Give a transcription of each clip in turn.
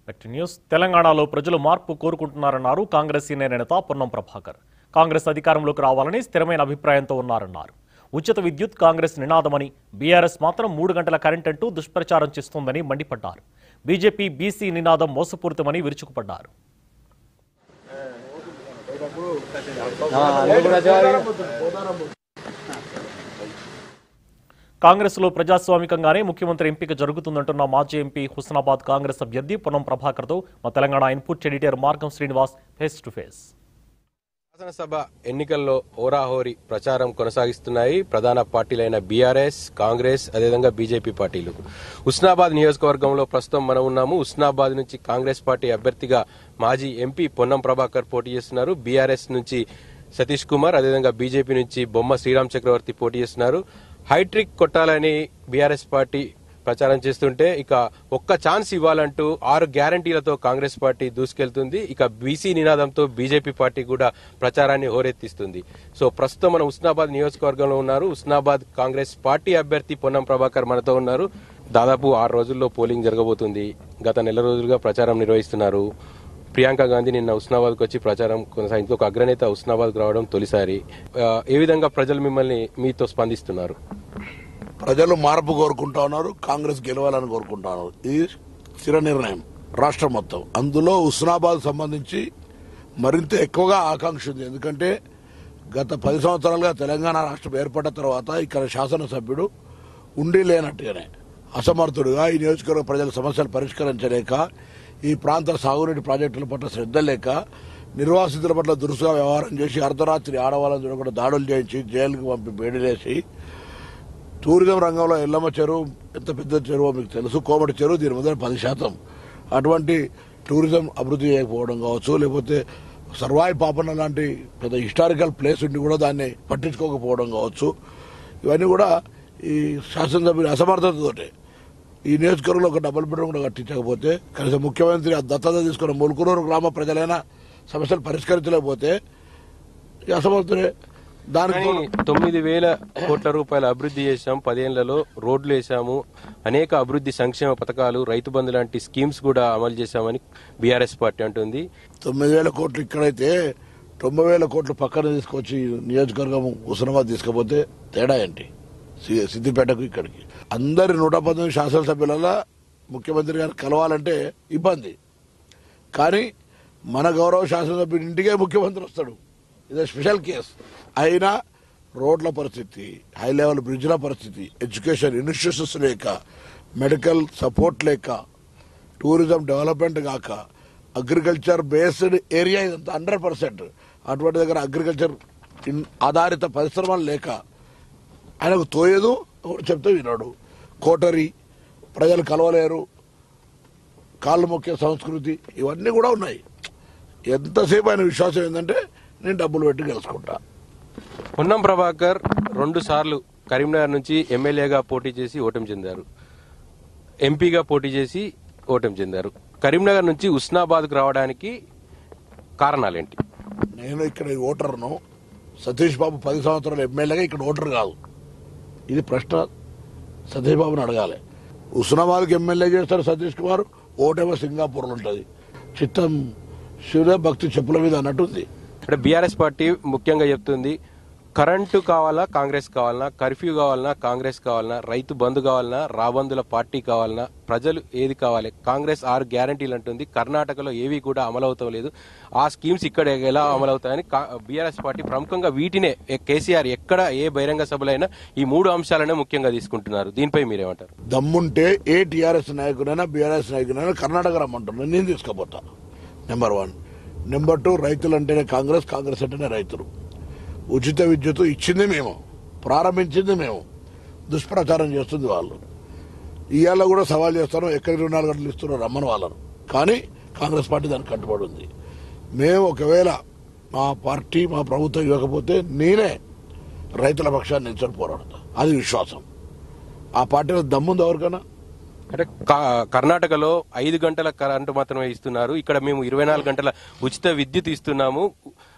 Next news తెలంగాణలో ప్రజలు మార్పు కోరుకుంటున్నారన్నారు కాంగ్రెస్ సీనియర్ నేత పొన్నం ప్రభాకర్ కాంగ్రెస్ అధికారంలోకి రావాలని స్థిరమైన అభిప్రాయంతో ఉన్నారన్నారు ఉచిత విద్యుత్ కాంగ్రెస్ నినాదమని బీఆర్ఎస్ మాత్రం మూడు గంటల కరెంట్ అంటూ దుష్ప్రచారం చేస్తోందని మండిపడ్డారు బీజేపీ బీసీ నినాదం మోసపూరితమని విరుచుకుపడ్డారు కాంగ్రెస్లో ప్రజాస్వామికంగానే ముఖ్యమంత్రి ఎంపిక జరుగుతుందంటున్న మాజీ ఎంపీ హుస్నాబాద్ కాంగ్రెస్ అభ్యర్థి పొన్నం ప్రభాకర్తో మా తెలంగాణ ఇన్పుట్ ఎడిటర్ మార్గం శ్రీనివాస్ ఫేస్ టు ఫేస్ శాసనసభ ఎన్నికల్లో ఓరాహోరీ ప్రచారం కొనసాగిస్తున్నాయి ప్రధాన పార్టీలైన బీఆర్ఎస్ కాంగ్రెస్ అదేవిధంగా బీజేపీ పార్టీలు ఉస్నాబాద్ నియోజకవర్గంలో ప్రస్తుతం మనం ఉన్నాము ఉస్నాబాద్ నుంచి కాంగ్రెస్ పార్టీ అభ్యర్థిగా మాజీ ఎంపీ పొన్నం ప్రభాకర్ పోటీ చేస్తున్నారు బీఆర్ఎస్ నుంచి సతీష్ కుమార్ అదేవిధంగా బీజేపీ నుంచి బొమ్మ శ్రీరామ్ చక్రవర్తి పోటీ చేస్తున్నారు హైట్రిక్ కొట్టాలని బీఆర్ఎస్ పార్టీ ప్రచారం చేస్తుంటే ఇక ఒక్క ఛాన్స్ ఇవ్వాలంటూ ఆరు గ్యారంటీలతో కాంగ్రెస్ పార్టీ దూసుకెళ్తుంది ఇక బీసీ నినాదంతో బీజేపీ పార్టీ కూడా ప్రచారాన్ని హోరెత్తిస్తుంది సో ప్రస్తుతం మనం ఉస్నాబాద్ నియోజకవర్గంలో ఉన్నారు ఉస్నాబాద్ కాంగ్రెస్ పార్టీ అభ్యర్థి పొన్నం ప్రభాకర్ మనతో ఉన్నారు దాదాపు ఆరు రోజుల్లో పోలింగ్ జరగబోతుంది గత నెల రోజులుగా ప్రచారం నిర్వహిస్తున్నారు ప్రియాంక గాంధీ నిన్న ఉస్నాబాద్కు వచ్చి ప్రచారం కొనసాగించి ఒక అగ్రనేత ఉస్నాబాద్కు రావడం తొలిసారి ఆ, ఏ విధంగా ప్రజలు మిమ్మల్ని మీతో స్పందిస్తున్నారు ప్రజలు మార్పు కోరుకుంటా ఉన్నారు కాంగ్రెస్ గెలవాలని కోరుకుంటా ఉన్నారు ఇది స్థిర నిర్ణయం రాష్ట్రం మొత్తం అందులో హుస్నాబాద్ సంబంధించి మరింత ఎక్కువగా ఆకాంక్ష ఉంది ఎందుకంటే గత పది సంవత్సరాలుగా తెలంగాణ రాష్ట్రం ఏర్పడ్డ తర్వాత ఇక్కడ శాసనసభ్యుడు ఉండి లేనట్టుగానే అసమర్థుడుగా ఈ నియోజకవర్గ ప్రజల సమస్యలు పరిష్కరించలేక ఈ ప్రాంత సాగునీటి ప్రాజెక్టుల పట్ల శ్రద్ధ లేక నిర్వాసితుల పట్ల దురుసుగా వ్యవహారం చేసి అర్ధరాత్రి ఆడవాళ్ళని చూడకుండా దాడులు చేయించి జైలుకు పంపి బేడిలేసి టూరిజం రంగంలో ఎల్లమ్మ చెరువు ఎంత పెద్ద చెరువు మీకు తెలుసు కోమటి చెరువు దీని ముందర పది శాతం అటువంటి టూరిజం అభివృద్ధి చేయకపోవడం కావచ్చు లేకపోతే సర్వాయి పాపన్న లాంటి పెద్ద హిస్టారికల్ ప్లేస్ ఉండి కూడా దాన్ని పట్టించుకోకపోవడం కావచ్చు ఇవన్నీ కూడా ఈ శాసనసభ్యుల అసమర్థతతోటే ఈ నియోజకవర్గంలో ఒక డబుల్ బెడ్రూమ్ కూడా కట్టించకపోతే కనీసం ముఖ్యమంత్రి ఆ దత్తత తీసుకున్న ములుకునూరు గ్రామ ప్రజలైనా సమస్యలు పరిష్కరించలేకపోతే ఈ అసమర్థుడే దానికి కానీ తొమ్మిది వేల కోట్ల రూపాయల అభివృద్ధి చేశాం పదేళ్లలో రోడ్లు వేశాము అనేక అభివృద్ధి సంక్షేమ పథకాలు రైతు బంధు లాంటి స్కీమ్స్ కూడా అమలు చేశామని బీఆర్ఎస్ పార్టీ అంటుంది తొమ్మిది వేల కోట్లు ఇక్కడైతే తొంభై వేల కోట్లు పక్కన తీసుకొచ్చి నియోజకవర్గం హుస్నాబాద్ తీసుకపోతే తేడా ఏంటి సి- సిద్దిపేటకు ఇక్కడికి అందరి నూట పంతొమ్మిది శాసనసభ్యులలో ముఖ్యమంత్రి గారు కలవాలంటే ఇబ్బంది కానీ మన గౌరవ శాసనసభ్యుడి ఇంటికే ముఖ్యమంత్రి వస్తాడు ఇది స్పెషల్ కేస్ అయినా రోడ్ల పరిస్థితి హై లెవెల్ బ్రిడ్జ్ల పరిస్థితి ఎడ్యుకేషన్ ఇన్స్టిట్యూషన్స్ లేక మెడికల్ సపోర్ట్ లేక టూరిజం డెవలప్మెంట్ కాక అగ్రికల్చర్ బేస్డ్ ఏరియా ఇదంతా హండ్రెడ్ పర్సెంట్ అటువంటి దగ్గర అగ్రికల్చర్ ఇన్- ఆధారిత పరిశ్రమలు లేక ఆయనకు తోయదు ఒకటి చెప్తే వినాడు కోటరీ ప్రజలు కలవలేరు కాళ్ళు మొక్కే సంస్కృతి ఇవన్నీ కూడా ఉన్నాయి ఎంతసేపు ఆయన విశ్వాసం ఏంటంటే నేను డబ్బులు పెట్టి గెలుచుకుంటా పొన్నం ప్రభాకర్ రెండు సార్లు కరీంనగర్ నుంచి ఎమ్మెల్యేగా పోటీ చేసి ఓటమి చెందారు ఎంపీగా పోటీ చేసి ఓటమి చెందారు కరీంనగర్ నుంచి ఉస్నాబాద్కు రావడానికి కారణాలేంటి నేను ఇక్కడ ఈ ఓటర్ను సతీష్ బాబు పది సంవత్సరాలు ఎమ్మెల్యేగా ఇక్కడ ఓటర్ కాదు ఇది ప్రశ్న సతీష్ బాబుని అడగాలి ఉస్నాబాద్కి ఎమ్మెల్యే చేస్తారు సతీష్ కుమార్ ఓటేమో సింగపూర్లో ఉంటుంది చిత్తం శివుడే భక్తి చెప్పుల మీద అన్నట్టుంది అంటే బీఆర్ఎస్ పార్టీ ముఖ్యంగా చెప్తుంది కరెంటు కావాలా కాంగ్రెస్ కావాలన్నా కర్ఫ్యూ కావాలన్నా కాంగ్రెస్ కావాలన్నా రైతు బంధు కావాలన్నా రాబందుల పార్టీ కావాలన్నా ప్రజలు ఏది కావాలి కాంగ్రెస్ ఆరు గ్యారంటీలు అంటుంది కర్ణాటకలో ఏవి కూడా అమలవుతాం లేదు ఆ స్కీమ్స్ ఇక్కడ ఎలా అమలవుతాయని బీఆర్ఎస్ పార్టీ ప్రముఖంగా వీటినే ఏ- కేసీఆర్ ఎక్కడ ఏ బహిరంగ సభలైనా ఈ మూడు అంశాలనే ముఖ్యంగా తీసుకుంటున్నారు దీనిపై మీరేమంటారు దమ్ముంటే ఏ టీఆర్ఎస్ నాయకుడైనా బీఆర్ఎస్ నాయకుడైనా కర్ణాటక రమ్మంటున్నాను నేను తీసుకుపోతా నెంబర్ వన్ నెంబర్ టూ రైతులు అంటేనే కాంగ్రెస్ కాంగ్రెస్ అంటేనే రైతులు ఉచిత విద్యుత్ ఇచ్చింది మేము ప్రారంభించింది మేము దుష్ప్రచారం చేస్తుంది వాళ్ళు ఇవాళ కూడా సవాల్ చేస్తాను ఎక్కడ ఇరవై నాలుగు గంటలు ఇస్తున్నారు రమ్మని వాళ్ళను కానీ కాంగ్రెస్ పార్టీ దానికి కట్టుబడి ఉంది మేము ఒకవేళ మా పార్టీ మా ప్రభుత్వం ఇవ్వకపోతే నేనే రైతుల పక్షాన్ని నిల్చొని పోరాడతా అది విశ్వాసం ఆ పార్టీలో దమ్ముంది ఎవరికైనా అంటే కా- కర్ణాటకలో ఐదు గంటల కరెంటు మాత్రమే ఇస్తున్నారు ఇక్కడ మేము ఇరవై నాలుగు గంటల ఉచిత విద్యుత్ ఇస్తున్నాము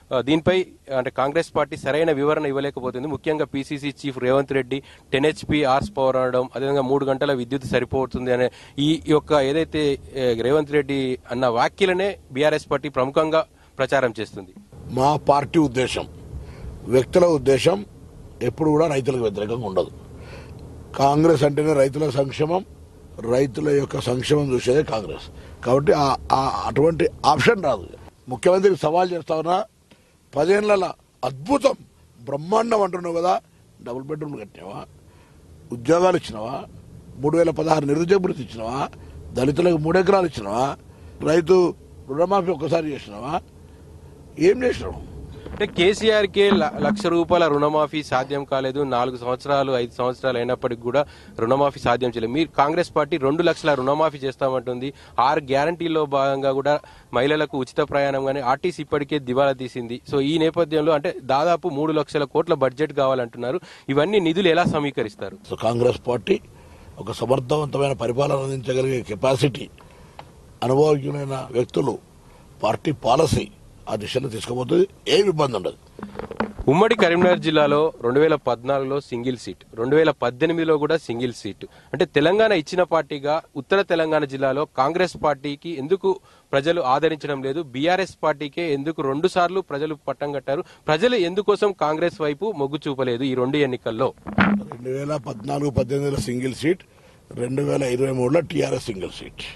ఆ, దీనిపై అంటే కాంగ్రెస్ పార్టీ సరైన వివరణ ఇవ్వలేకపోతుంది ముఖ్యంగా PCC chief Revanth Reddy ten HP hours power అనడం అదేవిధంగా మూడు గంటల విద్యుత్ సరిపోతుంది అనే ఈ యొక్క ఏదైతే ఏ, రేవంత్ రెడ్డి అన్న వ్యాఖ్యలనే బీఆర్ఎస్ పార్టీ ప్రముఖంగా ప్రచారం చేస్తుంది మా పార్టీ ఉద్దేశం వ్యక్తుల ఉద్దేశం ఎప్పుడు కూడా రైతులకు వ్యతిరేకంగా ఉండదు కాంగ్రెస్ అంటేనే రైతుల సంక్షేమం రైతుల యొక్క సంక్షేమం చూసేదే కాంగ్రెస్ కాబట్టి ఆ- ఆ అటువంటి ఆప్షన్ రాదు ముఖ్యమంత్రికి సవాల్ చేస్తా ఉన్నా పదేళ్ల అద్భుతం బ్రహ్మాండం అంటున్నావు కదా డబుల్ బెడ్రూమ్లు కట్టినావా ఉద్యోగాలు ఇచ్చినావా మూడు వేల పదహారు నిరుద్యోగ భృతి ఇచ్చినావా దళితులకు మూడు ఎకరాలు ఇచ్చినావా రైతు రుణమాఫీ ఒక్కసారి చేసినావా ఏం చేసినావు అంటే కేసీఆర్ కే ల- లక్ష రూపాయల రుణమాఫీ సాధ్యం కాలేదు నాలుగు సంవత్సరాలు ఐదు సంవత్సరాలు అయినప్పటికీ కూడా రుణమాఫీ సాధ్యం చేయలేదు మీరు కాంగ్రెస్ పార్టీ రెండు లక్షల రుణమాఫీ చేస్తామంటుంది ఆరు గ్యారంటీల్లో భాగంగా కూడా మహిళలకు ఉచిత ప్రయాణం కానీ ఆర్టీసీ ఇప్పటికే దివాలా తీసింది సో ఈ నేపథ్యంలో అంటే దాదాపు మూడు లక్షల కోట్ల బడ్జెట్ కావాలంటున్నారు ఇవన్నీ నిధులు ఎలా సమీకరిస్తారు సో కాంగ్రెస్ పార్టీ ఒక సమర్థవంతమైన పరిపాలన అందించగలిగే కెపాసిటీ అనుభవజ్ఞులైన వ్యక్తులు పార్టీ పాలసీ ఆ దిశలో తీసుకుపోతుంది ఏమి ఇబ్బంది ఉండదు ఉమ్మడి కరీంనగర్ జిల్లాలో రెండు వేల పద్నాలుగులో సింగిల్ సీట్ రెండు వేల పద్దెనిమిదిలో కూడా సింగిల్ సీట్ అంటే తెలంగాణ ఇచ్చిన పార్టీగా ఉత్తర తెలంగాణ జిల్లాలో కాంగ్రెస్ పార్టీకి ఎందుకు ప్రజలు ఆదరించడం లేదు బీఆర్ఎస్ పార్టీకే ఎందుకు రెండు సార్లు ప్రజలు పట్టం కట్టారు ప్రజలు ఎందుకోసం కాంగ్రెస్ వైపు మొగ్గు చూపలేదు ఈ రెండు ఎన్నికల్లో రెండు వేల పద్నాలుగు పద్దెనిమిదిలో సింగిల్ సీట్ రెండు వేల ఇరవై మూడులో టీఆర్ఎస్ సింగిల్ సీట్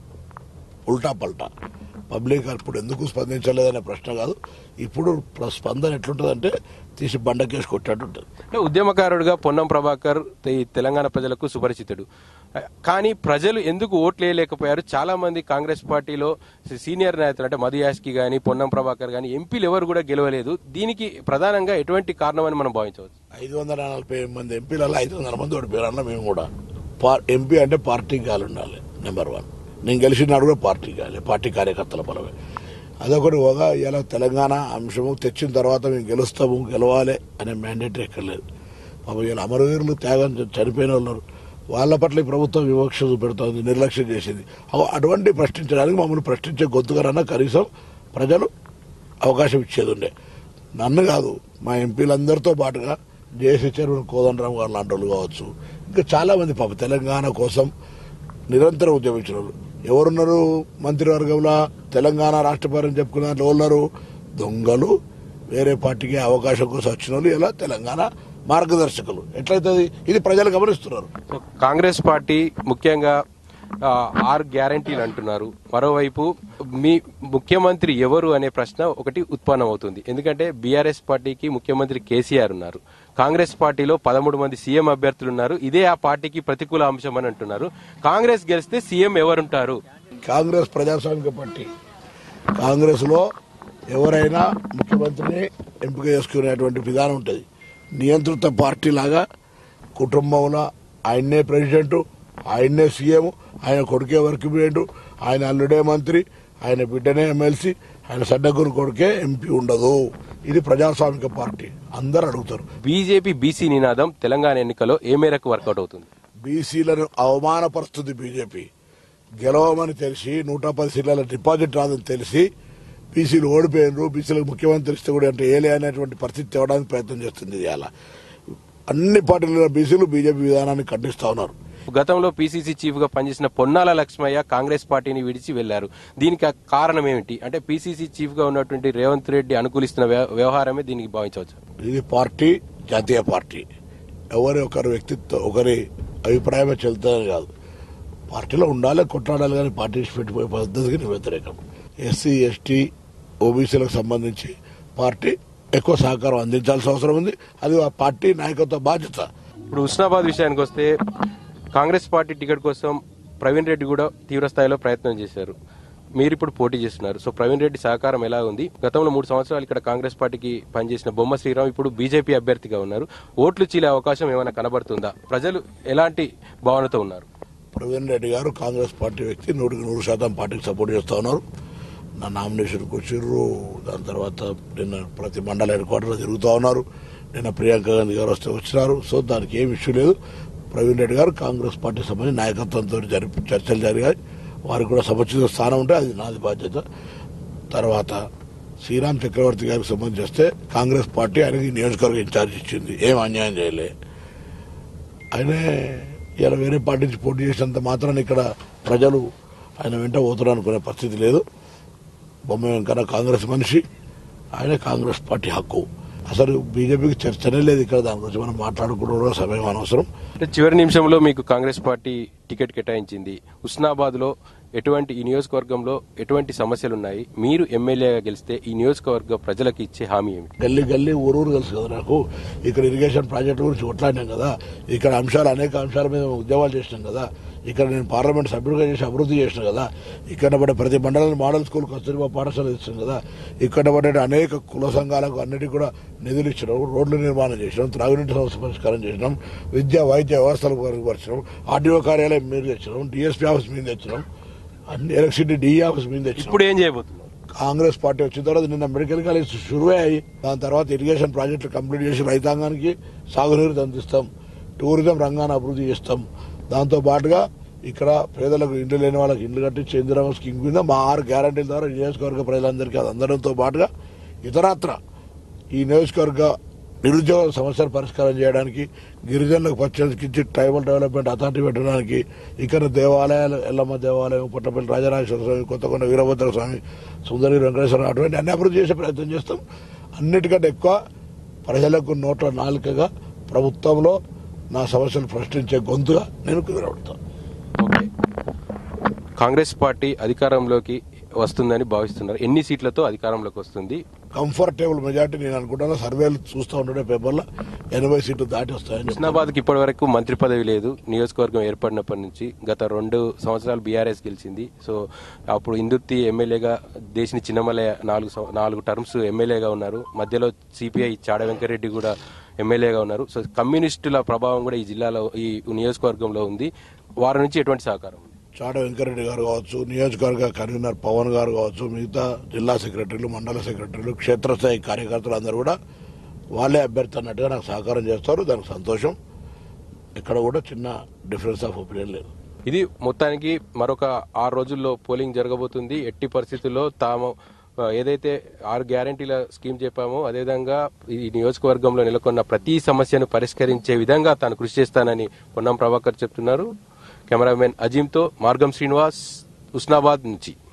ఉల్టా పల్టా పబ్లిక్ అప్పుడు ఎందుకు స్పందించలేదనే ప్రశ్న కాదు ఇప్పుడు ప్ర- స్పందన ఎట్లుంటుందంటే తీసి బండకేసి కొట్టేట్టు ఉంటుంది అంటే ఉద్యమకారుడిగా పొన్నం ప్రభాకర్ ఈ తెలంగాణ ప్రజలకు సుపరిచితుడు కానీ ప్రజలు ఎందుకు ఓట్లు వేయలేకపోయారు చాలా మంది కాంగ్రెస్ పార్టీలో సీనియర్ నేతలు అంటే మధు యాష్కి గాని పొన్నం ప్రభాకర్ గాని ఎంపీలు ఎవరు కూడా గెలవలేదు దీనికి ప్రధానంగా ఎటువంటి కారణం అని మనం భావించవచ్చు ఐదు వందల నలభై మంది ఎంపీలలో ఐదు వందల మంది ఓడిపోయారు అన్న మేము కూడా పా- ఎంపీ అంటే పార్టీ గాలి ఉండాలి నెంబర్ వన్ నేను గెలిచినాడు కూడా పార్టీ గాలి పార్టీ కార్యకర్తల బలమే అదొకటి హోదా ఇలా తెలంగాణ అంశము తెచ్చిన తర్వాత మేము గెలుస్తాము గెలవాలి అనే మ్యాండేట్ ఎక్కర్లేదు పాపం ఇలా అమరవీరులు త్యాగం చ- చనిపోయిన వాళ్ళు ఉన్నారు. వాళ్ళ పట్ల ఈ ప్రభుత్వం వివక్ష చూపెడుతోంది నిర్లక్ష్యం చేసింది అవ- అటువంటి ప్రశ్నించడానికి మమ్మల్ని ప్రశ్నించే గొంతుగారన్నా కనీసం ప్రజలు అవకాశం ఇచ్చేది ఉండే నన్ను కాదు మా ఎంపీలందరితో పాటుగా జేసీ చైర్మన్ కోదండరామ్ గారు లాంటి వాళ్ళు కావచ్చు ఇంకా చాలా మంది పాప తెలంగాణ కోసం నిరంతరం ఉద్యమించిన వాళ్ళు ఎవరున్నారు మంత్రివర్గంలో తెలంగాణ రాష్ట్రపతి చెప్పుకున్న వాళ్ళు ఉన్నారు దొంగలు వేరే పార్టీకి అవకాశం కోసం వచ్చిన వాళ్ళు ఇలా తెలంగాణ మార్గదర్శకులు ఎట్లయితుంది ఇది ప్రజలు గమనిస్తున్నారు సో కాంగ్రెస్ పార్టీ ముఖ్యంగా ఆ, ఆరు గ్యారంటీలు అంటున్నారు మరోవైపు మీ ముఖ్యమంత్రి ఎవరు అనే ప్రశ్న ఒకటి ఉత్పన్నం అవుతుంది ఎందుకంటే బీఆర్ఎస్ పార్టీకి ముఖ్యమంత్రి కేసీఆర్ ఉన్నారు కాంగ్రెస్ పార్టీలో పదమూడు మంది సీఎం అభ్యర్థులు ఉన్నారు ఇదే ఆ పార్టీకి ప్రతికూల అంశం అని అంటున్నారు కాంగ్రెస్ గెలిస్తే సీఎం ఎవరుంటారు కాంగ్రెస్ ప్రజాస్వామిక పార్టీ కాంగ్రెస్ లో ఎవరైనా ముఖ్యమంత్రిని ఎంపిక చేసుకునేటువంటి విధానం ఉంటుంది నియంత్రిత పార్టీ లాగా కుటుంబంలో ఆయన్నే ప్రెసిడెంట్ ఆయన్నే సీఎం ఆయన కొడుకే వర్క్ ప్రెసిడెంట్ ఆయన అల్లుడే మంత్రి ఆయన బిడ్డనే ఎమ్మెల్సీ ఆయన సడ్డగురు కొడుకే ఎంపీ ఉండదు ఇది ప్రజాస్వామిక పార్టీ అందరు అడుగుతారు బీజేపీ బీసీ నినాదం తెలంగాణ ఎన్నికలో ఏ మేరకు వర్కౌట్ అవుతుంది బీసీలను అవమానపరుస్తుంది బీజేపీ గెలవమని తెలిసి నూట పది సీట్ల డిపాజిట్ రాదని తెలిసి బీసీలు ఓడిపోయినరు బీసీలకు ముఖ్యమంత్రి ఇస్తే కూడా అంటే ఏలే అనేటువంటి పరిస్థితి తేవడానికి ప్రయత్నం చేస్తుంది ఇవాళ అన్ని పార్టీల బీసీలు బీజేపీ విధానాన్ని ఖండిస్తా ఉన్నారు గతంలో పీసీసీ చీఫ్ గా పనిచేసిన పొన్నాల లక్ష్మయ్య కాంగ్రెస్ పార్టీని విడిచి వెళ్లారు దీనికి ఆ కారణం ఏమిటి అంటే పీసీసీ చీఫ్ గా ఉన్నటువంటి రేవంత్ రెడ్డి అనుకూలిస్తున్న వ్య- వ్యవహారమే దీనికి భావించవచ్చు ఇది పార్టీ జాతీయ పార్టీ ఎవరి ఒకరి వ్యక్తిత్వం ఒకరి అభిప్రాయమే చెల్లుతుందని కాదు పార్టీలో ఉండాలి కొట్లాడాలి కానీ పార్టీ ఇచ్చి పెట్టిపోయే పద్ధతికి నేను వ్యతిరేకం ఎస్సీ ఎస్టీ ఓబీసీలకు సంబంధించి పార్టీ ఎక్కువ సహకారం అందించాల్సిన అవసరం ఉంది అది ఆ పార్టీ నాయకత్వ బాధ్యత ఇప్పుడు హుస్నాబాద్ విషయానికి వస్తే కాంగ్రెస్ పార్టీ టికెట్ కోసం ప్రవీణ్ రెడ్డి కూడా తీవ్ర స్థాయిలో ప్రయత్నం చేశారు మీరు ఇప్పుడు పోటీ చేస్తున్నారు సో ప్రవీణ్ రెడ్డి సహకారం ఎలా ఉంది గతంలో మూడు సంవత్సరాలు ఇక్కడ కాంగ్రెస్ పార్టీకి పనిచేసిన బొమ్మ శ్రీరామ్ ఇప్పుడు బీజేపీ అభ్యర్థిగా ఉన్నారు ఓట్లు చీలే అవకాశం ఏమైనా కనబడుతుందా ప్రజలు ఎలాంటి భావనతో ఉన్నారు ప్రవీణ్ రెడ్డి గారు కాంగ్రెస్ పార్టీ వ్యక్తి నూటికి నూరు శాతం పార్టీకి సపోర్ట్ చేస్తా ఉన్నారు నా నామినేషన్కి వచ్చిర్రు దాని తర్వాత నిన్న ప్రతి మండల హెడ్ క్వార్టర్లో తిరుగుతూ ఉన్నారు నిన్న ప్రియాంక గాంధీ గారు వస్తే వచ్చినారు సో దానికి ఏం ఇష్యూ లేదు ప్రవీణ్ రెడ్డి గారు కాంగ్రెస్ పార్టీ సంబంధించి నాయకత్వంతో జరిపి చర్చలు జరిగాయి వారికి కూడా సముచిత స్థానం ఉంటే అది నాది బాధ్యత తర్వాత శ్రీరామ్ చక్రవర్తి గారికి సంబంధించి వస్తే కాంగ్రెస్ పార్టీ ఆయనకి నియోజకవర్గం ఇన్ఛార్జ్ ఇచ్చింది ఏం అన్యాయం చేయలే ఆయనే ఇలా వేరే పార్టీ నుంచి పోటీ చేసినంత మాత్రాన్ని ఇక్కడ ప్రజలు ఆయన వెంట పోతున్నారు అనుకునే పరిస్థితి లేదు బొమ్మ వెంకన్న కాంగ్రెస్ మనిషి ఆయన కాంగ్రెస్ పార్టీ హక్కు అసలు బీజేపీకి చర్చనే లేదు ఇక్కడ దాని గురించి మనం మాట్లాడుకోవడం సమయం అనవసరం అంటే చివరి నిమిషంలో మీకు కాంగ్రెస్ పార్టీ టికెట్ కేటాయించింది హుస్నాబాద్ లో ఎటువంటి ఈ నియోజకవర్గంలో ఎటువంటి సమస్యలు ఉన్నాయి మీరు ఎమ్మెల్యేగా గెలిస్తే ఈ నియోజకవర్గ ప్రజలకు ఇచ్చే హామీ ఏమిటి గల్లీ గల్లీ ఊరూరు తెలుసు కదా నాకు ఇక్కడ ఇరిగేషన్ ప్రాజెక్టు గురించి కొట్లాడినాం కదా ఇక్కడ అంశాలు అనేక అంశాల మీద ఉద్యమాలు చేసినాం కదా ఇక్కడ నేను పార్లమెంట్ సభ్యుడిగా చేసి అభివృద్ధి చేసిన కదా ఇక్కడ పడే ప్రతి మండలం మోడల్ స్కూల్ కస్తూరిబా పాఠశాల ఇచ్చాం కదా ఇక్కడ పడే అనేక కుల సంఘాలకు అన్నిటికీ కూడా నిధులు ఇచ్చినాం రోడ్లు నిర్మాణం చేసినాం త్రాగునీటి సమస్య పరిష్కారం చేసినాం విద్యా వైద్య వ్యవస్థలకు మెరుగుపరిచినాం ఆర్డీఓ కార్యాలయం మీరు తెచ్చినాం డిఎస్పీ ఆఫీస్ మీద తెచ్చినాం అన్ని ఎలక్ట్రిసిటీ డిఈ ఆఫీస్ మీద తెచ్చినాం ఇప్పుడు ఏం చేయబోతున్నారు కాంగ్రెస్ పార్టీ వచ్చిన తర్వాత నిన్న మెడికల్ కాలేజ్ షురువే అయ్యి దాని తర్వాత ఇరిగేషన్ ప్రాజెక్టులు కంప్లీట్ చేసి రైతాంగానికి సాగునీరు అందిస్తాం టూరిజం రంగాన్ని అభివృద్ధి చేస్తాం దాంతో పాటుగా ఇక్కడ పేదలకు ఇండ్లు లేని వాళ్ళకి ఇండ్లు కట్టించి ఇందిరామ స్కీమ్ కింద మా ఆరు గ్యారంటీల ద్వారా నియోజకవర్గ ప్రజలందరికీ అది అందడంతో పాటుగా ఇతరత్ర ఈ నియోజకవర్గ నిరుద్యోగ సమస్యలు పరిష్కారం చేయడానికి గిరిజనులకు పచ్చడికిచ్చి ట్రైబల్ డెవలప్మెంట్ అథారిటీ పెట్టడానికి ఇక్కడ దేవాలయాలు ఎల్లమ్మ దేవాలయం పుట్టపల్లి రాజరాజేశ్వర స్వామి కొత్తకొండ వీరభద్ర స్వామి సుందరి వెంకటేశ్వర అటువంటి అన్ని అభివృద్ధి చేసే ప్రయత్నం చేస్తాం అన్నిటికంటే ఎక్కువ ప్రజలకు నోట్ల నాలుకగా ప్రభుత్వంలో నా సమస్యలు ప్రశ్నించే గొంతుగా నేను కుదిరబడతాను ఓకే కాంగ్రెస్ పార్టీ అధికారంలోకి వస్తుందని భావిస్తున్నారు ఎన్ని సీట్లతో అధికారంలోకి వస్తుంది కంఫర్టబుల్ మెజార్టీ నేను అనుకుంటాను సర్వేలు చూస్తూ ఉండే పేపర్లో ఎనభై సీట్లు దాటి వస్తాయని చెప్తాను. హుస్నాబాద్ కి ఇప్పటి వరకు మంత్రి పదవి లేదు నియోజకవర్గం ఏర్పడినప్పటి నుంచి గత రెండు సంవత్సరాలు బీఆర్ఎస్ గెలిచింది సో అప్పుడు ఇందుర్తి ఎమ్మెల్యేగా దేశిని చిన్నమలయ నాలుగు సం- నాలుగు టర్మ్స్ ఎమ్మెల్యేగా ఉన్నారు మధ్యలో సిపిఐ చాడ వెంకరెడ్డి కూడా ఎమ్మెల్యేగా ఉన్నారు సో కమ్యూనిస్టుల ప్రభావం కూడా ఈ జిల్లాలో ఈ నియోజకవర్గంలో ఉంది వారి నుంచి ఎటువంటి సహకారం ఉంది చాడ వెంకరెడ్డి గారు కావచ్చు నియోజకవర్గ కన్వీనర్ పవన్ గారు కావచ్చు మిగతా జిల్లా సెక్రటరీలు మండల సెక్రటరీలు క్షేత్రస్థాయి కార్యకర్తలు అందరూ కూడా వాళ్ళే అభ్యర్థి అన్నట్టుగా నాకు సహకారం చేస్తారు దానికి సంతోషం ఇక్కడ కూడా చిన్న డిఫరెన్స్ ఆఫ్ ఒపీనియన్ లేదు ఇది మొత్తానికి మరొక ఆరు రోజుల్లో పోలింగ్ జరగబోతుంది ఎట్టి పరిస్థితుల్లో తాము ఆ, ఏదైతే ఆరు గ్యారంటీల స్కీమ్ చెప్పామో అదేవిధంగా ఈ నియోజకవర్గంలో నెలకొన్న ప్రతి సమస్యను పరిష్కరించే విధంగా తాను కృషి చేస్తానని పొన్నం ప్రభాకర్ చెప్తున్నారు కెమెరామెన్ అజీంతో మార్గం శ్రీనివాస్ ఉస్నాబాద్ నుంచి